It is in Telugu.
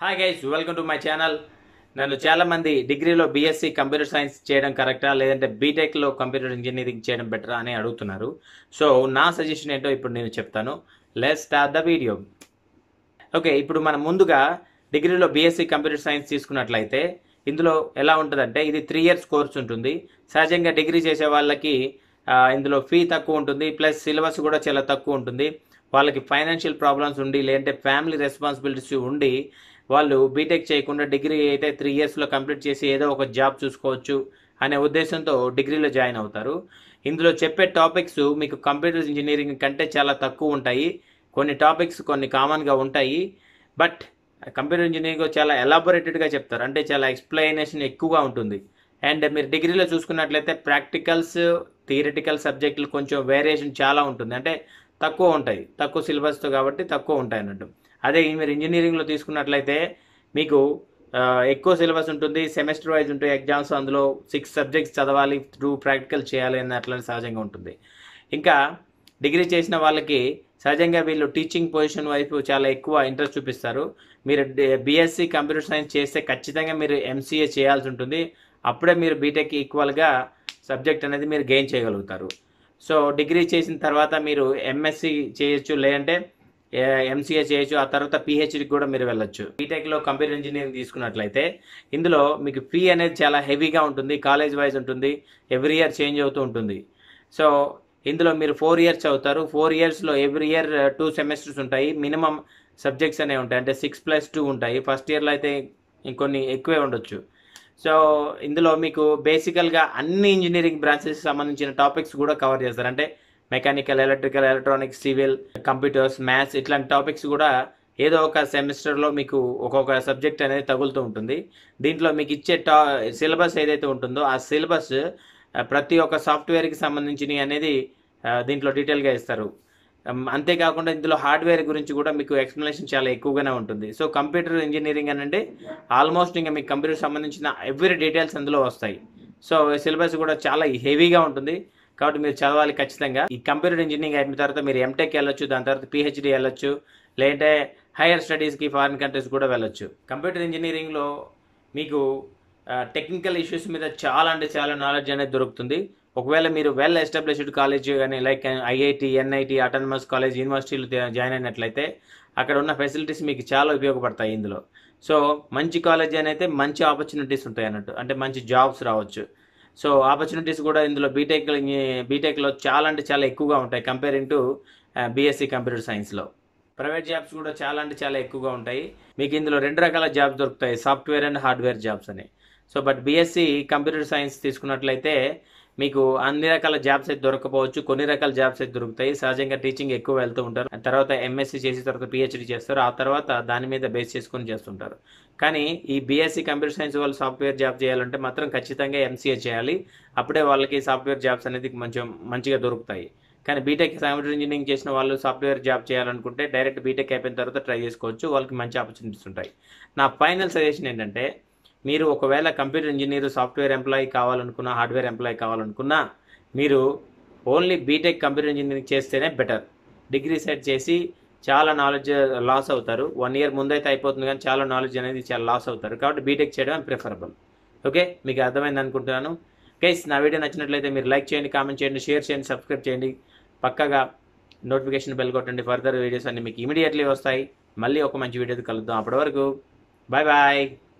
hi guys welcome to my channel నన్ను చాలా మంది డిగ్రీలో బీఎస్సీ కంప్యూటర్ సైన్స్ చేయడం కరెక్టా లేదంటే బీటెక్లో కంప్యూటర్ ఇంజనీరింగ్ చేయడం బెటరా అని అడుగుతున్నారు సో నా సజెషన్ ఏంటో ఇప్పుడు నేను చెప్తాను let start the video okay ఇప్పుడు మనం ముందుగా డిగ్రీలో బీఎస్సీ కంప్యూటర్ సైన్స్ తీసుకున్నట్లయితే ఇందులో ఎలా ఉంటుందంటే ఇది త్రీ ఇయర్స్ కోర్స్ ఉంటుంది సహజంగా డిగ్రీ చేసే వాళ్ళకి ఆ, ఇందులో ఫీ తక్కువ ఉంటుంది ప్లస్ సిలబస్ కూడా చాలా తక్కువ ఉంటుంది వాళ్ళకి ఫైనాన్షియల్ ప్రాబ్లమ్స్ ఉండి లేదంటే ఫ్యామిలీ రెస్పాన్సిబిలిటీస్ ఉండి వాళ్ళు బీటెక్ చేయకుండా డిగ్రీ అయితే త్రీ ఇయర్స్లో కంప్లీట్ చేసి ఏదో ఒక జాబ్ చూసుకోవచ్చు అనే ఉద్దేశంతో డిగ్రీలో జాయిన్ అవుతారు ఇందులో చెప్పే టాపిక్స్ మీకు కంప్యూటర్ ఇంజనీరింగ్ కంటే చాలా తక్కువ ఉంటాయి కొన్ని టాపిక్స్ కొన్ని కామన్గా ఉంటాయి బట్ కంప్యూటర్ ఇంజనీరింగ్ చాలా ఎలాబొరేటెడ్గా చెప్తారు అంటే చాలా ఎక్స్ప్లెనేషన్ ఎక్కువగా ఉంటుంది అండ్ మీరు డిగ్రీలో చూసుకున్నట్లయితే ప్రాక్టికల్స్ థియరిటికల్ సబ్జెక్టులు కొంచెం వేరియేషన్ చాలా ఉంటుంది అంటే తక్కువ ఉంటాయి తక్కువ సిలబస్తో కాబట్టి తక్కువ ఉంటాయి అన్నట్టు అదే మీరు ఇంజనీరింగ్లో తీసుకున్నట్లయితే మీకు ఆ, ఎక్కువ సిలబస్ ఉంటుంది సెమిస్టర్ వైజ్ ఉంటాయి ఎగ్జామ్స్ అందులో సిక్స్ సబ్జెక్ట్స్ చదవాలి త్రూ ప్రాక్టికల్ చేయాలి అన్నట్లు సహజంగా ఉంటుంది ఇంకా డిగ్రీ చేసిన వాళ్ళకి సహజంగా వీళ్ళు టీచింగ్ పొజిషన్ వైపు చాలా ఎక్కువ ఇంట్రెస్ట్ చూపిస్తారు మీరు బీఎస్సీ కంప్యూటర్ సైన్స్ చేస్తే ఖచ్చితంగా మీరు ఎంసీఏ చేయాల్సి ఉంటుంది అప్పుడే మీరు బీటెక్ ఈక్వల్గా సబ్జెక్ట్ అనేది మీరు గెయిన్ చేయగలుగుతారు సో డిగ్రీ చేసిన తర్వాత మీరు ఎంఎస్సి చేయొచ్చు లేదంటే ఎంసీఏ చేయొచ్చు ఆ తర్వాత పిహెచ్డికి కూడా మీరు వెళ్ళొచ్చు బీటెక్లో కంప్యూటర్ ఇంజనీరింగ్ తీసుకున్నట్లయితే ఇందులో మీకు ఫీ అనేది చాలా హెవీగా ఉంటుంది కాలేజ్ వైజ్ ఉంటుంది ఎవ్రీ ఇయర్ చేంజ్ అవుతూ ఉంటుంది సో ఇందులో మీరు ఫోర్ ఇయర్స్ చదువుతారు ఫోర్ ఇయర్స్లో ఎవ్రీ ఇయర్ టూ సెమిస్టర్స్ ఉంటాయి మినిమం సబ్జెక్ట్స్ అనేవి ఉంటాయి అంటే సిక్స్ ప్లస్ టూ ఉంటాయి ఫస్ట్ ఇయర్లో అయితే ఇంకొన్ని ఎక్కువే ఉండొచ్చు సో ఇందులో మీకు బేసికల్గా అన్ని ఇంజనీరింగ్ బ్రాంచెస్ సంబంధించిన టాపిక్స్ కూడా కవర్ చేస్తారు అంటే mechanical electrical electronics civil computers maths ఇట్లాంటి టాపిక్స్ కూడా ఏదో ఒక సెమిస్టర్లో మీకు ఒక్కొక్క సబ్జెక్ట్ అనేది తగులుతూ ఉంటుంది దీంట్లో మీకు ఇచ్చే టా సిలబస్ ఏదైతే ఉంటుందో ఆ సిలబస్ ప్రతి ఒక్క సాఫ్ట్వేర్కి సంబంధించినవి అనేది ఆ, దీంట్లో డీటెయిల్గా ఇస్తారు అమ్, అంతేకాకుండా ఇందులో హార్డ్వేర్ గురించి కూడా మీకు ఎక్స్ప్లెనేషన్ చాలా ఎక్కువగానే ఉంటుంది సో కంప్యూటర్ ఇంజనీరింగ్ అనంటే ఆల్మోస్ట్ ఇంకా మీకు కంప్యూటర్ సంబంధించిన ఎవ్రీ డీటెయిల్స్ అందులో వస్తాయి సో సిలబస్ కూడా చాలా హెవీగా ఉంటుంది కాబట్టి మీరు చదవాలి ఖచ్చితంగా ఈ కంప్యూటర్ ఇంజనీరింగ్ అయిన తర్వాత మీరు ఎంటెక్ వెళ్ళొచ్చు దాని తర్వాత పిహెచ్డి వెళ్ళొచ్చు లేదంటే హైయర్ స్టడీస్కి ఫారిన్ కంట్రీస్ కూడా వెళ్ళొచ్చు కంప్యూటర్ ఇంజనీరింగ్లో మీకు టెక్నికల్ ఇష్యూస్ మీద చాలా అంటే చాలా నాలెడ్జ్ అనేది దొరుకుతుంది ఒకవేళ మీరు వెల్ ఎస్టాబ్లిష్డ్ కాలేజ్ కానీ like IIT NIT autonomous college యూనివర్సిటీలు జాయిన్ అయినట్లయితే అక్కడ ఉన్న ఫెసిలిటీస్ మీకు చాలా ఉపయోగపడతాయి ఇందులో సో మంచి కాలేజ్ అని అయితే మంచి ఆపర్చునిటీస్ ఉంటాయి అన్నట్టు అంటే మంచి జాబ్స్ రావచ్చు సో ఆపర్చునిటీస్ కూడా ఇందులో బీటెక్ బీటెక్లో చాలా అంటే చాలా ఎక్కువగా ఉంటాయి కంపేరింగ్ టు బీఎస్సీ కంప్యూటర్ సైన్స్లో ప్రైవేట్ జాబ్స్ కూడా చాలా అంటే చాలా ఎక్కువగా ఉంటాయి మీకు ఇందులో రెండు రకాల జాబ్స్ దొరుకుతాయి సాఫ్ట్వేర్ అండ్ హార్డ్వేర్ జాబ్స్ అని so but BSc computer science తీసుకున్నట్లయితే మీకు అన్ని రకాల జాబ్స్ అయితే దొరకపోవచ్చు కొన్ని రకాల జాబ్స్ అయితే దొరుకుతాయి సహజంగా టీచింగ్ ఎక్కువ వెళ్తూ ఉంటారు ఆ తర్వాత ఎంఎస్సీ చేసిన తర్వాత పిహెచ్డి చేస్తారు ఆ తర్వాత దాని మీద బేస్ చేసుకొని చేస్తుంటారు కానీ ఈ బీఎస్సీ కంప్యూటర్ సైన్స్ వాళ్ళు సాఫ్ట్వేర్ జాబ్ చేయాలంటే మాత్రం ఖచ్చితంగా ఎంసీఏ చేయాలి అప్పుడే వాళ్ళకి సాఫ్ట్వేర్ జాబ్స్ అనేది కొంచెం మంచిగా దొరుకుతాయి కానీ బీటెక్ కంప్యూటర్ ఇంజనీరింగ్ చేసిన వాళ్ళు సాఫ్ట్వేర్ జాబ్ చేయాలనుకుంటే డైరెక్ట్ బీటెక్ అయిపోయిన తర్వాత ట్రై చేసుకోవచ్చు వాళ్ళకి మంచి ఆపర్చునిటీస్ ఉంటాయి నా ఫైనల్ సజెషన్ ఏంటంటే మీరు ఒకవేళ కంప్యూటర్ ఇంజనీర్ సాఫ్ట్వేర్ ఎంప్లాయీ కావాలనుకున్నా హార్డ్వేర్ ఎంప్లాయీ కావాలనుకున్నా మీరు ఓన్లీ బీటెక్ కంప్యూటర్ ఇంజనీరింగ్ చేస్తేనే బెటర్ డిగ్రీ సెట్ చేసి చాలా నాలెడ్జ్ లాస్ అవుతారు వన్ ఇయర్ ముందైతే అయిపోతుంది కానీ చాలా నాలెడ్జ్ అనేది చాలా లాస్ అవుతారు కాబట్టి బీటెక్ చేయడం ప్రిఫరబుల్ ఓకే మీకు అర్థమైంది అనుకుంటున్నాను గైస్ నా వీడియో నచ్చినట్లయితే మీరు లైక్ చేయండి కామెంట్ చేయండి షేర్ చేయండి సబ్స్క్రైబ్ చేయండి పక్కగా నోటిఫికేషన్ బెల్ కొట్టండి ఫర్దర్ వీడియోస్ అన్ని మీకు ఇమీడియట్లీ వస్తాయి మళ్ళీ ఒక మంచి వీడియోతో కలుద్దాం అప్పటి వరకు బాయ్ బాయ్